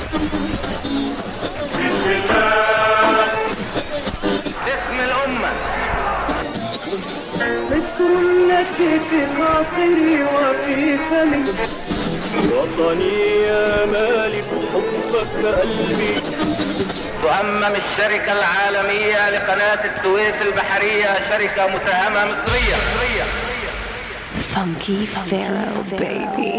اسم الأمة مصر التي في خاطري وفي فمي وطني يا مالك حبك قلبي تؤمم الشركة العالمية لقناة السويس البحرية شركة مساهمة مصرية مصرية Funky Pharaoh, baby.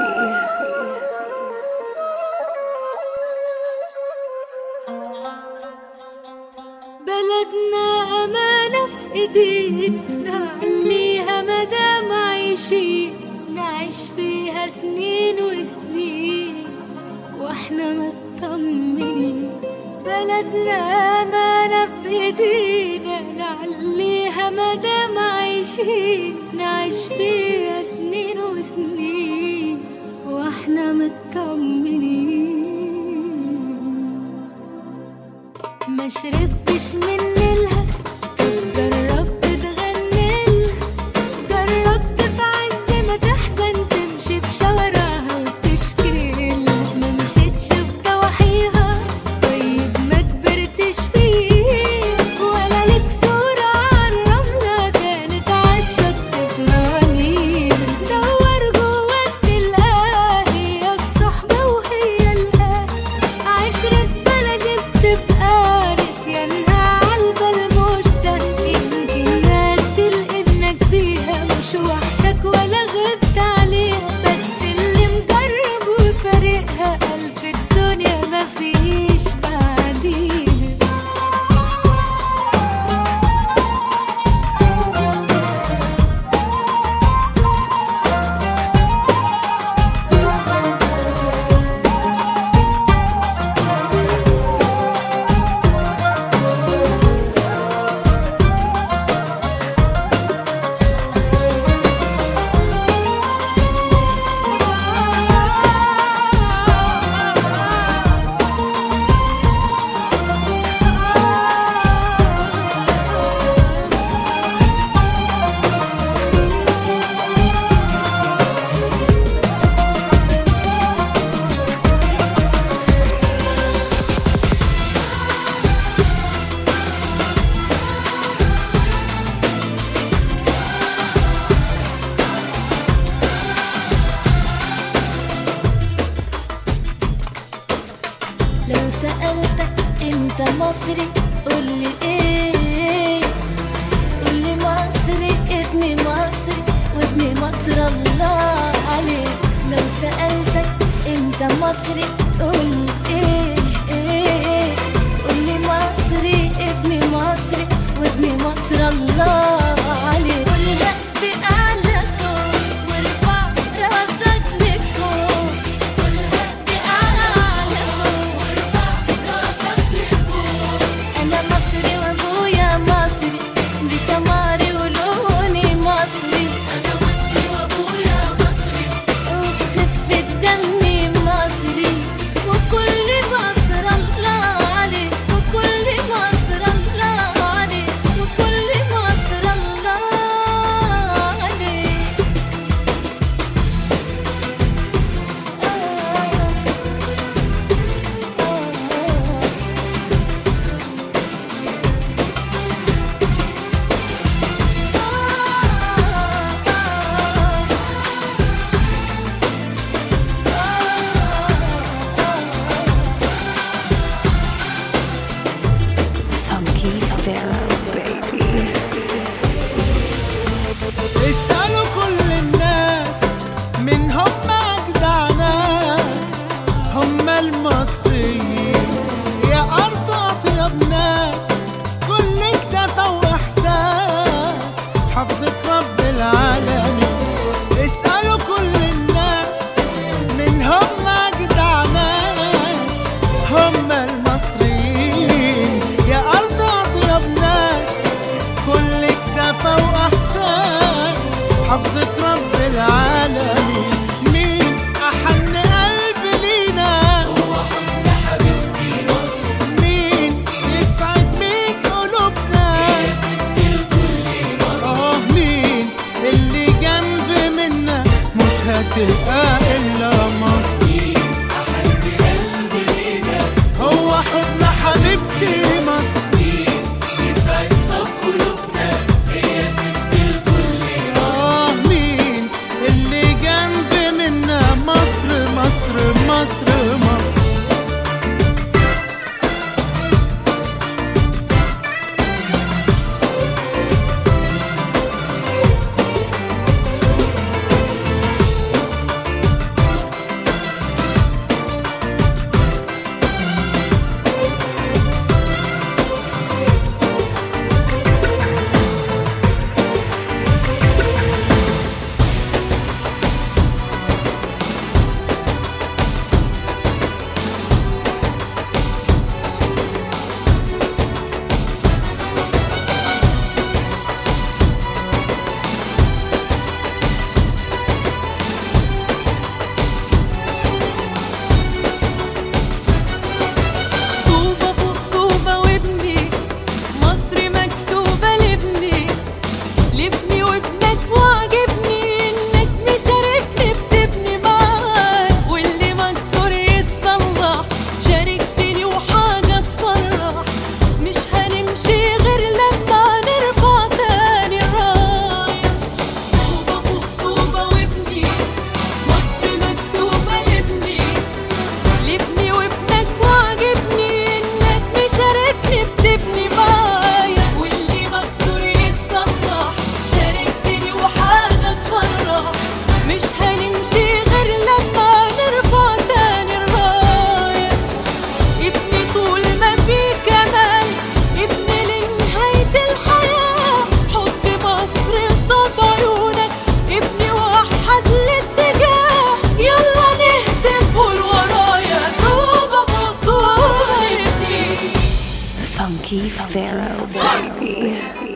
بلدنا أمانة في إيدينا نعليها مدام عايشين نعيش فيها سنين وسنين واحنا مطمنين بلدنا أمانة في إيدينا نعليها مدام عايشين نعيش فيها سنين وسنين واحنا مطمنين ما شربتش من نيلها طب جربت تغني لها جربت في عز ما تحزن تمشي بشوارعها وتشكي لها ما مشيتش في ضواحيها طيب ما كبرتش فيه ولا لك صورة عالرملة كانت عالشط في موانيها دور جواك تلقاها هي الصحبة وهي الأهل عشرة بلدي بتبقى نسيانها عالبال مش سهل يمكن ناسي انك فيها مش وحشك ولا غبت عليها بس اللي مجرب وفارقها ألف الدنيا مفيش بعديها لو سألتك انت مصري قولي ايه قولي مصري ابني مصري وابني مصر الله عليك لو سألتك انت مصري قولي ايه ايه قولي مصري ابني مصري وابني مصر الله عليك قولها بأعلى صوت وارفع راسك لفوق قولها بأعلى صوت أنا مصري وأبويا مصري بسماري ولوني مصري أنا مصري وأبويا مصري وبخفة دمي مصري Funky Pharaoh, baby.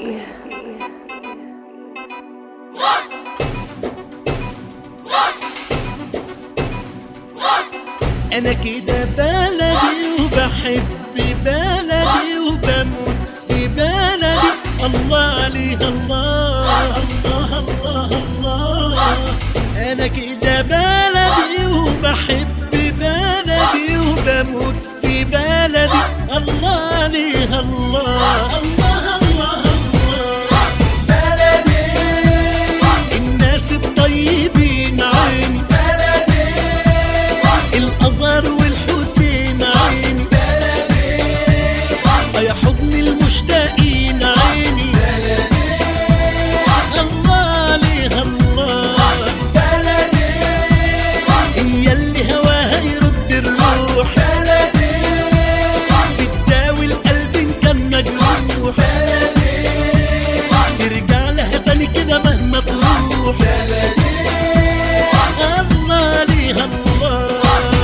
انا كده بلدي وبحب بلدي وبموت في بلدي الله عليها الله الله الله الله انا كده بلدي وبحب بلدي وبموت في بلدي الله عليها الله الله الله الله بلدي الناس الطيبين عين الازهر والحسين عيني يا حضن المشتاقين عيني الله عليها الله هي اللي هواها يرد الروح بتداوي القلب ان كان مجروح ترجع لها تاني كده مهما تروح الله عليها الله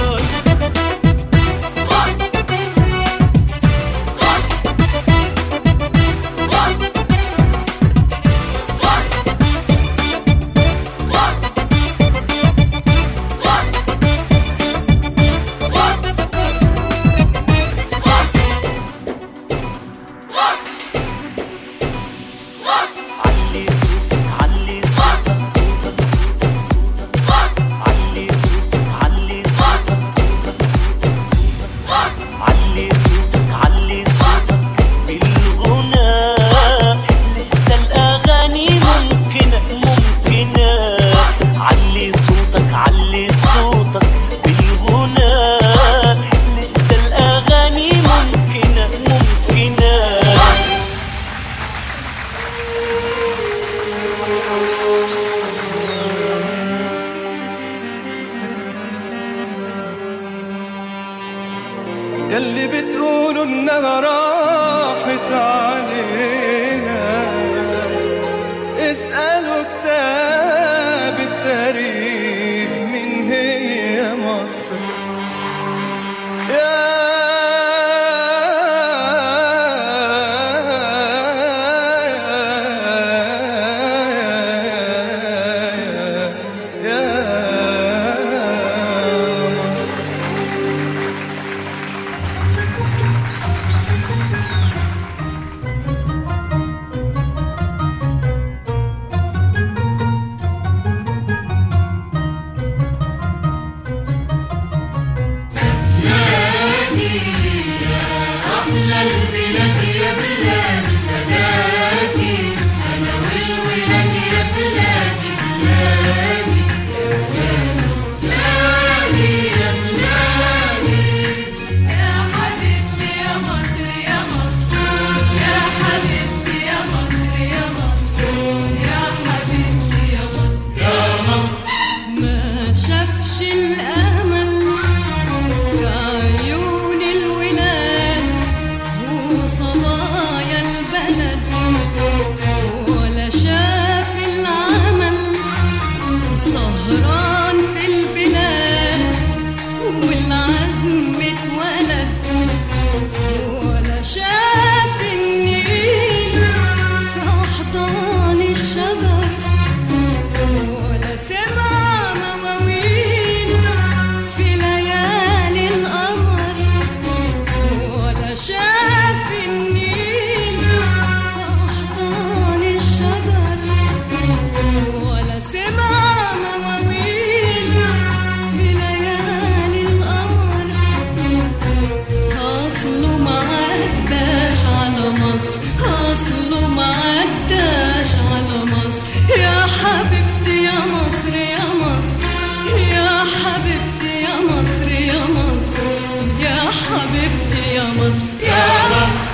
علي صوتك علي صوتك علي صوتك علي صوتك علي صوتك علي صوتك بالغناء لسه الأغاني ممكنة ممكنة علي صوتك علي صوتك بالغناء لسه الأغاني ممكنة ممكنة يلي بتقولوا انها راحت علينا اسألوا كتاب التاريخ من هي مصر يا يا مصر يا حبيبتي يا مصر يا مصر يا حبيبتي يا مصر يا مصر يا حبيبتي يا مصر يا مصر ما شافش الأمل في عيون الولاد وصبايا البلد ولا شاف العمل سهران في البلاد والعزم اتولد ولا شاف النيل في أحضان الشجر ولا سمع مواويل في ليالي القمر ولا شاف النيل في أحضان الشجر ولا سمع مواويل في ليالي القمر أصله ما عداش على مصر أصله ما عداش على مصر يا حبيبتي يا مصر يا مصر يا حبيبتي يا مصر يا مصر يا حبيبتي يا مصر يا مصر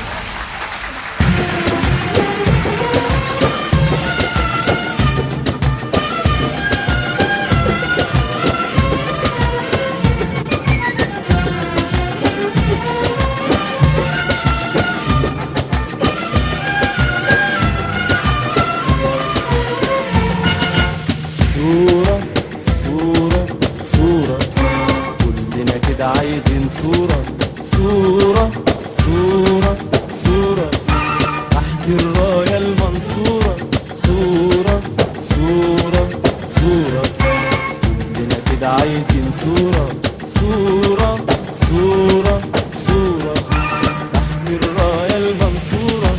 صورة صورة صورة كلنا كده عايزين صورة صورة صورة صورة عايزين صورة صورة صورة صورة نحمي الراية المنصورة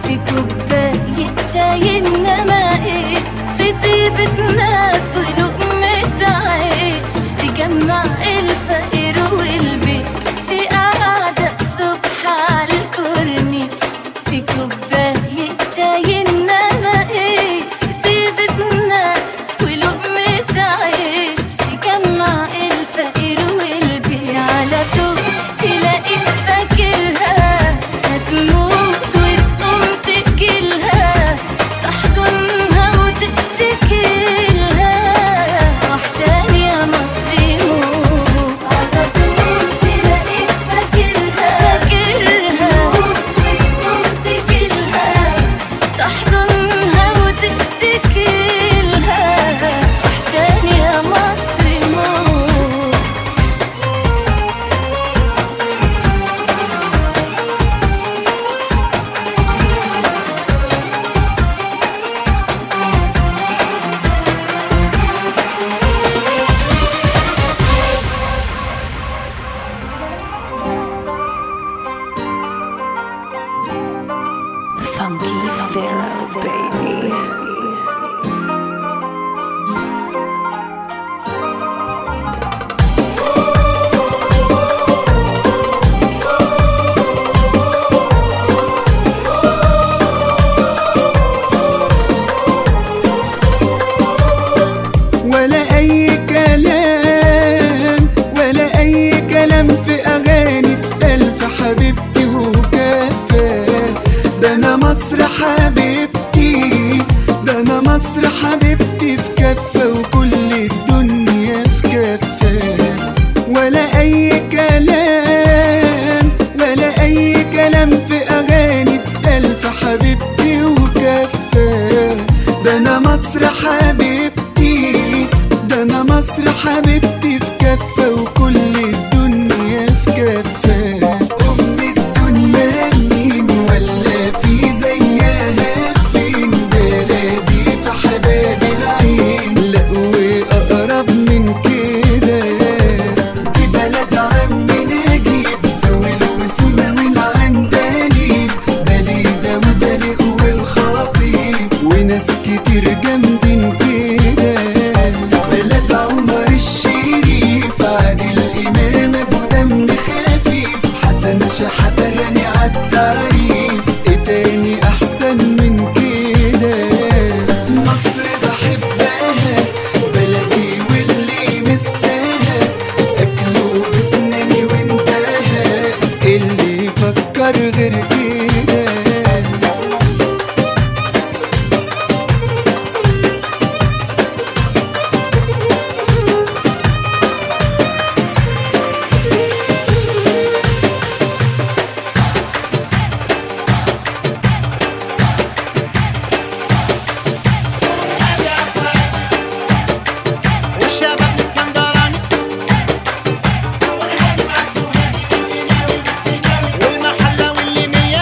في كوباية شاي إنما إيه في طيبة ناس ولقمة عيش تجمع الفقير والبيت في قعدة الصبح على الكورنيش في كوباية شاي إنما إيه في طيبة ناس ولقمة عيش تجمع الفقير والبيت على طول تلاقيك فاكرها هتموت وتقوم تجيلها تحضنها وتشتكي لها وحشاني يا مصري موت على طول تلاقيك فاكرها فاكرها وتقوم تجيلها تحضنها وتشتكي لها وحشاني يا مصري موت Funky Pharaoh, baby. ولا اي كلام ولا اي كلام في اغاني الف حبيبتي وكفى ده انا مصر حبيبتي ده انا مصر حبيبتي في كفة وكل الدنيا في كفة ولا اي كلام ولا اي كلام في اغاني الف حبيبتي وكفة ده انا مصر حبيبتي ده انا مصر حبيبتي في كفة وكل الدنيا في كفة ام الدنيا مين ولا في زيها فين بلدي في حباب العين لا واقرب من كده دي بلد عم نجيب سويل وسما والعندليب بليدة وبليغ والخطيب وناس كتير جنبين كده بلد عمر الشريف عادل إمام أبو دم خفيف حسن شحاتة غني عالتعريف إيه تاني أحسن من كده مصر بحبها بلدي واللي مساها أكله بسناني وانتهى اللي يفكر غير كده والشباب الاسكندراني والمحلة واللي مية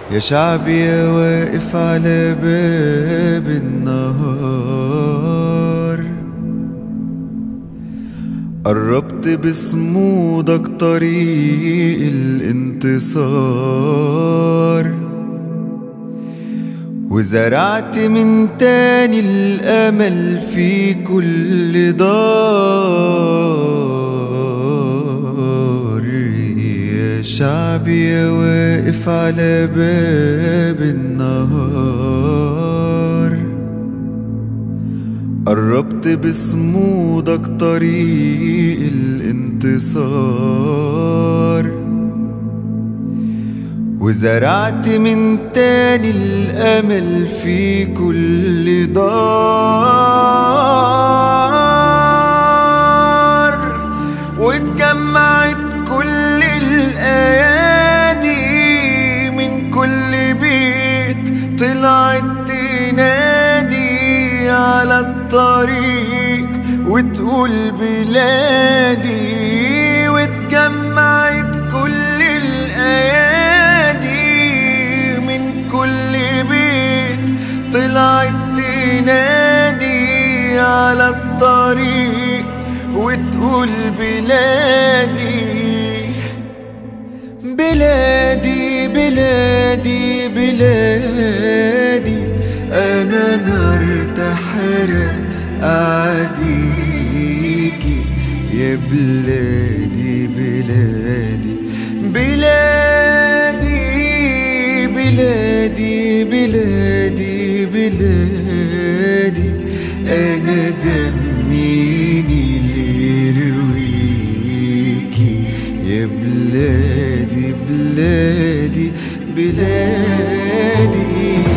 يا شعبي يا واقف على باب النهار قربت بصمودك طريق الانتصار وزرعت من تاني الأمل في كل دار يا شعبي يا واقف على باب النهار قربت بصمودك طريق الانتصار وزرعت من تاني الأمل في كل دار واتجمعت كل الأيادي من كل بيت طلعت تنادي على الطريق وتقول بلادي واتجمعت كل الأيادي من كل بيت طلعت تنادي على الطريق وتقول بلادي بلادي بلادي بلادي أنا نار تحرق أعديكي يا بلادي بلادي بلادي بلادي بلادي بلادي أنا دميني اللي يرويكي يا بلادي بلادي بلادي